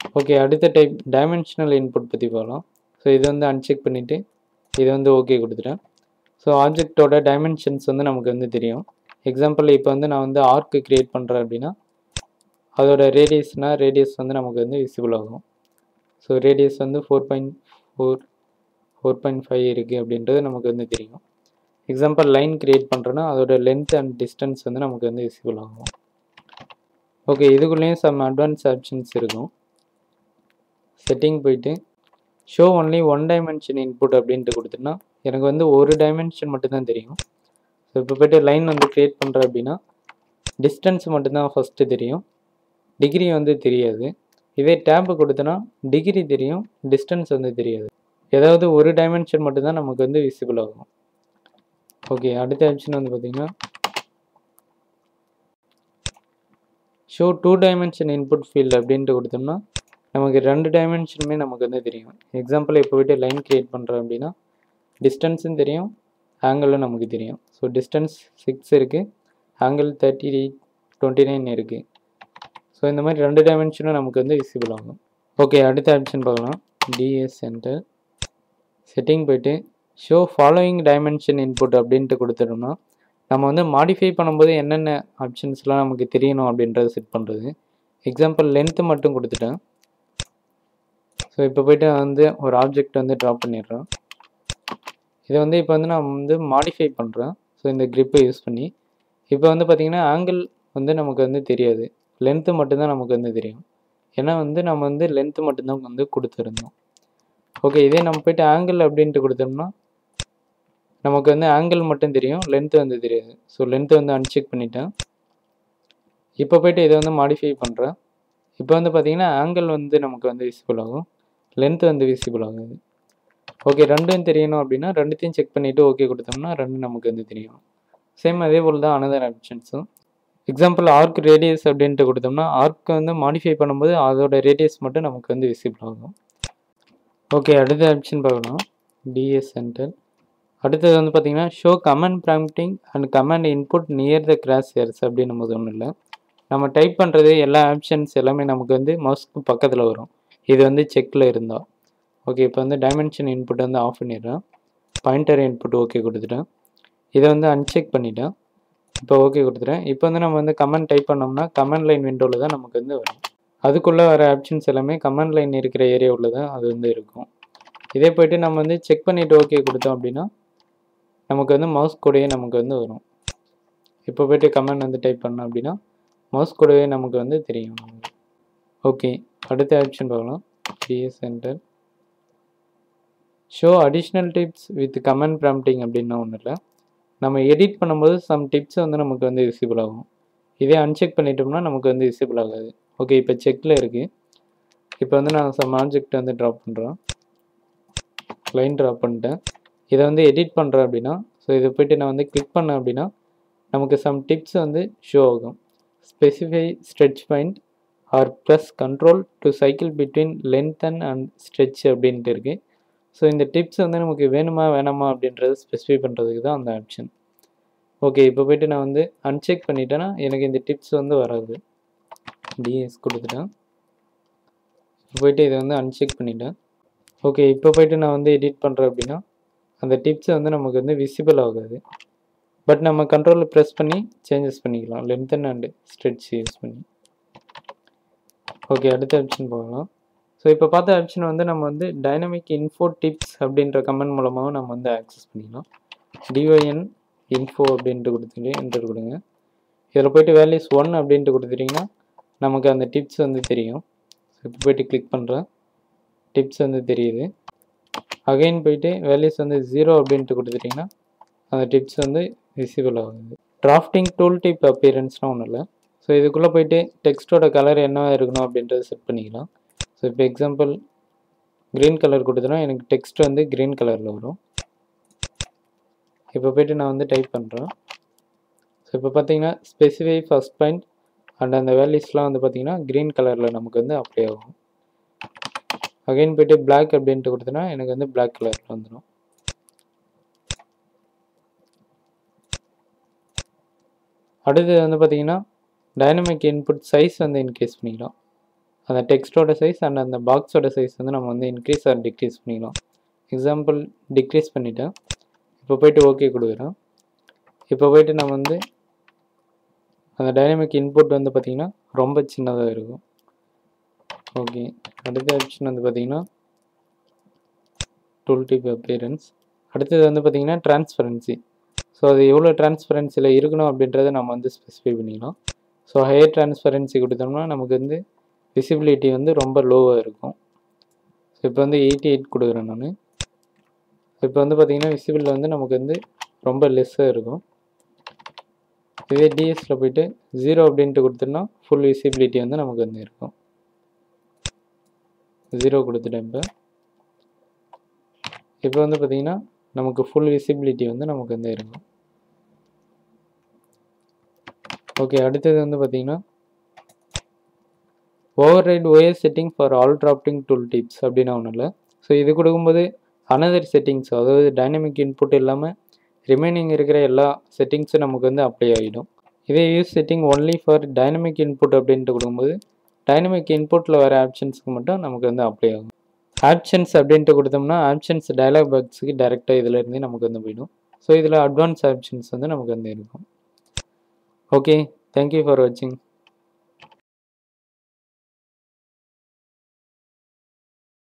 okay அடுத்த type dimensional input பற்றி பார்க்கலாம் ஸோ இது வந்து அன்செக் பண்ணிவிட்டு இது வந்து ஓகே கொடுத்துட்டேன் ஸோ ஆப்ஜெக்டோட டைமென்ஷன்ஸ் வந்து நமக்கு வந்து தெரியும் எக்ஸாம்பிள் இப்போ வந்து நான் வந்து ஆர்க்கு க்ரியேட் பண்ணுறேன் அப்படின்னா அதோட ரேடியஸ்னால் ரேடியஸ் வந்து நமக்கு வந்து விசிபிள் ஆகும் ஸோ ரேடியஸ் வந்து four point four four point five இருக்குது அப்படின்றது நமக்கு வந்து தெரியும் எக்ஸாம்பிள் லைன் க்ரியேட் பண்ணுறோன்னா அதோட லென்த் அண்ட் டிஸ்டன்ஸ் வந்து நமக்கு வந்து விசிபிள் ஆகும் ஓகே இதுக்குள்ளேயும் சம் அட்வான்ஸ் ஆப்ஷன்ஸ் இருக்கும் செட்டிங் போயிட்டு show only one dimension input அப்படின்ட்டு கொடுத்தோன்னா எனக்கு வந்து ஒரு டைமென்ஷன் மட்டும்தான் தெரியும் ஸோ இப்போ போய்ட்டு லைன் வந்து க்ரியேட் பண்ணுறேன் அப்படின்னா டிஸ்டன்ஸ் மட்டும்தான் ஃபஸ்ட்டு தெரியும் டிகிரி வந்து தெரியாது இதே டேப்பு கொடுத்தோன்னா டிகிரி தெரியும் டிஸ்டன்ஸ் வந்து தெரியாது ஏதாவது ஒரு டைமென்ஷன் மட்டும்தான் நமக்கு வந்து விசிபிள் ஆகும் ஓகே அடுத்த ஆப்ஷன் வந்து பார்த்திங்கன்னா show two dimension input field அப்படின்ட்டு கொடுத்தோம்னா நமக்கு ரெண்டு டைமென்ஷனுமே நமக்கு வந்து தெரியும் எக்ஸாம்பிள் இப்போ போய்ட்டு லைன் க்ரியேட் பண்ணுறோம் அப்படின்னா டிஸ்டன்ஸும் தெரியும் ஆங்கிளும் நமக்கு தெரியும் ஸோ டிஸ்டன்ஸ் சிக்ஸ் இருக்குது angle thirty eight twenty nine இருக்குது ஸோ இந்த மாதிரி ரெண்டு டைமென்ஷனும் நமக்கு வந்து விசிபிள் ஆகும் ஓகே அடுத்த ஆப்ஷன் பார்க்கலாம் டிஎஸ் சென்டர் செட்டிங் போயிட்டு ஷோ ஃபாலோயிங் டைமென்ஷன் இன்புட் அப்படின்ட்டு கொடுத்துட்டோம்னா நம்ம வந்து மாடிஃபை பண்ணும்போது என்னென்ன ஆப்ஷன்ஸ்லாம் நமக்கு தெரியணும் அப்படின்றத செட் பண்ணுறது எக்ஸாம்பிள் லென்த்து மட்டும் கொடுத்துட்டேன் ஸோ இப்போ போயிட்டு நான் வந்து ஒரு ஆப்ஜெக்ட் வந்து ட்ரா பண்ணிடுறேன் இதை வந்து இப்போ வந்து நான் வந்து மாடிஃபை பண்ணுறேன் ஸோ இந்த க்ரிப்பை யூஸ் பண்ணி இப்போ வந்து பார்த்திங்கன்னா ஆங்கிள் வந்து நமக்கு வந்து தெரியாது லென்த்து மட்டும்தான் நமக்கு வந்து தெரியும் ஏன்னா வந்து நம்ம வந்து லென்த்து மட்டும்தான் வந்து கொடுத்துருந்தோம் ஓகே இதே நம்ம போயிட்டு ஆங்கிள் அப்படின்ட்டு கொடுத்தோம்னா நமக்கு வந்து ஆங்கிள் மட்டும் தெரியும் லென்த்து வந்து தெரியாது ஸோ லென்த்து வந்து அன்செக் பண்ணிட்டேன் இப்போ போயிட்டு இதை வந்து மாடிஃபை பண்ணுறேன் இப்போ வந்து பார்த்திங்கன்னா ஆங்கிள் வந்து நமக்கு வந்து விசிபிள் ஆகும் லென்த் வந்து விசிபிள் ஆகுது ஓகே ரெண்டும் தெரியணும் அப்படின்னா ரெண்டுத்தையும் செக் பண்ணிவிட்டு ஓகே கொடுத்தோம்னா ரெண்டும் நமக்கு வந்து தெரியும் சேம் அதே போல் தான் அனதர் ஆப்ஷன்ஸும் எக்ஸாம்பிள் ஆர்க் ரேடியஸ் அப்படின்ட்டு கொடுத்தோம்னா ஆர்க் வந்து மாடிஃபை பண்ணும்போது அதோட ரேடியஸ் மட்டும் நமக்கு வந்து விசிபிள் ஆகும் ஓகே அடுத்த ஆப்ஷன் பார்க்கலாம் டிஎஸ் சென்டர் அடுத்தது வந்து பார்த்திங்கன்னா show command prompting and command input near the cross hairs அப்படின்னு போது ஒன்றும் இல்லை நம்ம டைப் பண்ணுறது எல்லா ஆப்ஷன்ஸ் எல்லாமே நமக்கு வந்து மவுஸ்க்கு பக்கத்தில் வரும் இது வந்து செக்கில் இருந்தால் ஓகே இப்போ வந்து டைமென்ஷன் இன்புட் வந்து ஆஃப் பண்ணிடுறேன் பாயிண்டர் இன்புட் ஓகே கொடுத்துட்டேன் இதை வந்து அன்செக் பண்ணிட்டேன் இப்போ ஓகே கொடுத்துட்டேன் இப்போ வந்து நம்ம வந்து கமெண்ட் டைப் பண்ணோம்னா கமெண்ட் லைன் விண்டோவில் தான் நமக்கு வந்து வரும் அதுக்குள்ளே வர ஆப்ஷன்ஸ் எல்லாமே கமெண்ட் லைன் இருக்கிற ஏரியாவில் தான் அது வந்து இருக்கும் இதே போயிட்டு நம்ம வந்து செக் பண்ணிவிட்டு ஓகே கொடுத்தோம் அப்படின்னா நமக்கு வந்து மவுஸ் கூடயே நமக்கு வந்து வரும் இப்போ போய்ட்டு கமெண்ட் வந்து டைப் பண்ணோம் அப்படின்னா மவுஸ் கூடவே நமக்கு வந்து தெரியும் ஓகே அடுத்த ஆப்ஷன் பார்க்கலாம் DS center show additional tips with command prompting அப்படின்னா ஒன்றும் இல்லை நம்ம எடிட் பண்ணும்போது சம் டிப்ஸ் வந்து நமக்கு வந்து விசிபிள் ஆகும் இதே அன்செக் பண்ணிட்டோம்னா நமக்கு வந்து விசிபிள் ஆகாது ஓகே இப்போ செக்கில் இருக்குது இப்போ வந்து நான் சம் ஆப்ஜெக்ட் வந்து ட்ராப் பண்ணுறேன் லைன் ட்ராப் பண்ணிட்டேன் இதை வந்து எடிட் பண்ணுறேன் அப்படின்னா ஸோ இதை போய்ட்டு நான் வந்து கிளிக் பண்ணேன் அப்படின்னா நமக்கு சம் டிப்ஸ் வந்து ஷோ ஆகும் specify stretch point or plus control to cycle between lengthen and stretch அப்படின்ட்டு இருக்குது ஸோ இந்த டிப்ஸ் வந்து நமக்கு வேணுமா வேணாமா அப்படின்றத ஸ்பெசிஃபை பண்ணுறதுக்கு தான் அந்த ஆப்ஷன் ஓகே இப்போ போய்ட்டு நான் வந்து அன்செக் பண்ணிட்டேன்னா எனக்கு இந்த டிப்ஸ் வந்து வராது டிஎஸ் கொடுத்துட்டேன் போயிட்டு இதை வந்து அன்செக் பண்ணிட்டேன் ஓகே இப்போ போயிட்டு நான் வந்து எடிட் பண்ணுறேன் அப்படின்னா அந்த டிப்ஸ் வந்து நமக்கு வந்து விசிபிள் ஆகாது பட் நம்ம கண்ட்ரோலில் ப்ரெஸ் பண்ணி சேஞ்சஸ் பண்ணிக்கலாம் லென்த்தன் அண்டு ஸ்ட்ரெச் யூஸ் பண்ணி ஓகே அடுத்த ஆப்ஷன் போகலாம் ஸோ இப்போ பார்த்த ஆப்ஷன் வந்து நம்ம வந்து டைனமிக் இன்ஃபோ டிப்ஸ் அப்படின்ற கமெண்ட் மூலமாகவும் நம்ம வந்து ஆக்சஸ் பண்ணிக்கலாம் டிஒஎன் இன்ஃபோ அப்படின்ட்டு கொடுத்துட்டு என்டர் கொடுங்க இதில் போய்ட்டு வேல்யூஸ் ஒன் அப்படின்ட்டு கொடுத்துட்டிங்கன்னா நமக்கு அந்த டிப்ஸ் வந்து தெரியும் ஸோ இப்போ போய்ட்டு கிளிக் பண்ணுறேன் டிப்ஸ் வந்து தெரியுது அகைன் போயிட்டு வேல்யூஸ் வந்து ஜீரோ அப்படின்ட்டு கொடுத்துட்டிங்கன்னா அந்த டிப்ஸ் வந்து விசிபிள் ஆகுது டிராஃப்டிங் டூல் டிப் அப்பியரன்ஸ்னால் ஒன்றும் இல்லை ஸோ இதுக்குள்ளே போயிட்டு டெக்ஸ்ட்டோட கலர் என்னவா இருக்கணும் அப்படின்றத செட் பண்ணிக்கலாம் ஸோ இப்போ எக்ஸாம்பிள் க்ரீன் கலர் கொடுத்தனா எனக்கு டெக்ஸ்ட் வந்து க்ரீன் கலரில் வரும் இப்போ போயிட்டு நான் வந்து டைப் பண்ணுறேன் ஸோ இப்போ பார்த்தீங்கன்னா ஸ்பெசிஃபை ஃபஸ்ட் பாயிண்ட் அண்ட் அந்த வேல்யூஸ்லாம் வந்து பார்த்தீங்கன்னா க்ரீன் கலரில் நமக்கு வந்து அப்ளை ஆகும் அகைன் போயிட்டு பிளாக் அப்படின்ட்டு கொடுத்தனா எனக்கு வந்து பிளாக் கலரில் வந்துடும் அடுத்து வந்து பார்த்தீங்கன்னா டைனமிக் இன்புட் சைஸ் வந்து இன்க்ரீஸ் பண்ணிக்கலாம் அந்த டெக்ஸ்ட்டோட சைஸ் அண்ட் அந்த பாக்ஸோட சைஸ் வந்து நம்ம வந்து இன்க்ரீஸ் ஆர் டிக்ரீஸ் பண்ணிக்கலாம் எக்ஸாம்பிள் டிக்ரீஸ் பண்ணிட்டேன் இப்போ போயிட்டு ஓகே கொடுக்குறேன் இப்போ போயிட்டு நம்ம வந்து அந்த டைனமிக் இன்புட் வந்து பார்த்திங்கன்னா ரொம்ப சின்னதாக இருக்கும் ஓகே அடுத்த ஆப்ஷன் வந்து பார்த்திங்கன்னா டூல் டிப் அப்பியரன்ஸ் அடுத்தது வந்து பார்த்திங்கன்னா டிரான்ஸ்பரன்சி ஸோ அது எவ்வளோ டிரான்ஸ்பரன்சியில் இருக்கணும் அப்படின்றத நம்ம வந்து ஸ்பெசிஃபை பண்ணிக்கலாம் ஸோ ஹையர் டிரான்ஸ்பரன்சி கொடுத்தோம்னா நமக்கு வந்து விசிபிலிட்டி வந்து ரொம்ப லோவாக இருக்கும் ஸோ இப்போ வந்து எயிட்டி எயிட் கொடுக்குறேன் நான் இப்போ வந்து பார்த்திங்கன்னா விசிபிள் வந்து நமக்கு வந்து ரொம்ப லெஸ்ஸாக இருக்கும் இதே டிஎஸில் போயிட்டு ஜீரோ அப்படின்ட்டு கொடுத்தோம்னா ஃபுல் விசிபிலிட்டி வந்து நமக்கு வந்து இருக்கும் ஜீரோ கொடுத்துட்டேன் இப்போ இப்போ வந்து பார்த்திங்கன்னா நமக்கு ஃபுல் விசிபிலிட்டி வந்து நமக்கு வந்து இருக்கும் ஓகே அடுத்தது வந்து பார்த்திங்கன்னா override OS setting for all drafting tool tips அப்படின்னு ஒன்றும் இல்லை ஸோ இது கொடுக்கும்போது அனதர் செட்டிங்ஸ் அதாவது டைனமிக் இன்புட் இல்லாமல் ரிமைனிங் இருக்கிற எல்லா செட்டிங்ஸும் நமக்கு வந்து அப்ளை ஆகிடும் இதே use setting only for dynamic input அப்படின்ட்டு கொடுக்கும்போது டைனமிக் இன்புட்டில் வர ஆப்ஷன்ஸ்க்கு மட்டும் நமக்கு வந்து அப்ளை ஆகும் ஆப்ஷன்ஸ் அப்படின்ட்டு கொடுத்தோம்னா ஆப்ஷன்ஸ் டயலாக் பாக்ஸுக்கு டேரெக்டாக இதில் இருந்தே நமக்கு வந்து போயிடும் ஸோ இதில் அட்வான்ஸ் ஆப்ஷன்ஸ் வந்து நமக்கு வந்து இருக்கும் ஓகே தேங்க்யூ ஃபார் வாட்சிங்